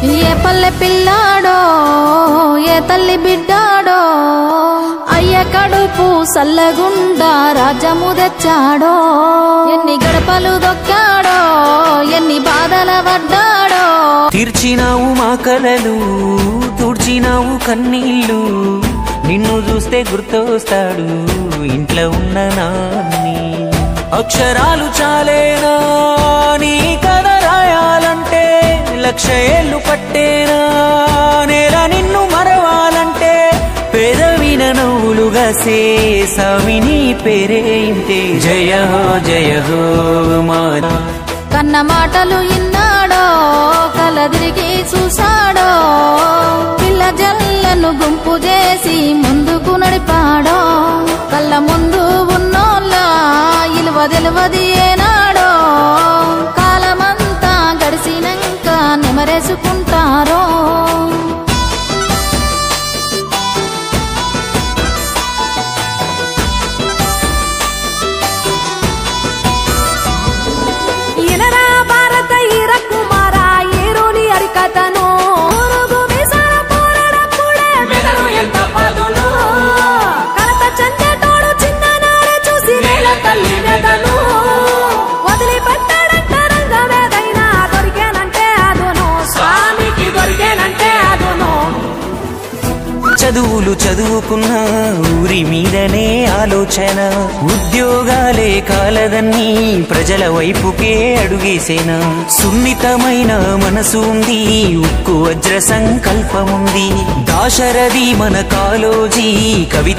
ఏ పల్లె పిల్లాడో ఏ తల్లి బిడ్డాడో అయ్య కడుపు సల్లగుండా రాజ్యము తెచ్చాడో ఎన్ని గడపలు దొక్కాడో ఎన్ని బాధల పడ్డాడో తీర్చినావు మా కలలు తుడిచినావు కన్నీళ్ళు నిన్ను చూస్తే గుర్తొస్తాడు ఇంట్లో ఉన్న నాన్ని అక్షరాలు చాలేనా నీ కథ రాయాలంటే లక్ష ఏళ్ళు పట్టేనా నేల నిన్ను మరవాలంటే పేదవిన నవ్వులుగా సేసామిని పేరే ఇంతే జయ హో జయ హో మానా కన్న మాటలు ఇన్నాడో కలదిరిగి చూసాడో పిల్ల జల్లను గుంపు చేసి ముందుకు నడిపాడో కళ్ళ ముందు ఉన్నోళ్ళ ఇలువ తెలువది ఏనాడో కాలమంతా గడిచినాక నెమరేసుకుంటారో ఇనరా భారత ఈర కుమార ఏరోని అరికథను ఊరుగు మీసాల పోరాడప్పుడే మెదడు ఎంత పదును కలత చెందేటోడు చిన్ననాడే చూసి నేల తల్లి వెదను వదిలిపెట్టాడంట రంగమేదైనా దొరికేనంటే అదును స్వామికి దొరికేనంటే అదును చదువులు చదువుకున్న ఊరి మీదనే ఆలోచన ఉద్యోగాలే కాలదన్నీ ప్రజల వైపుకే అడుగేసేనా సున్నితమైన మనసు ఉంది ఉక్కు వజ్ర సంకల్పముంది దాశరథి మన కాలోజీ కవిత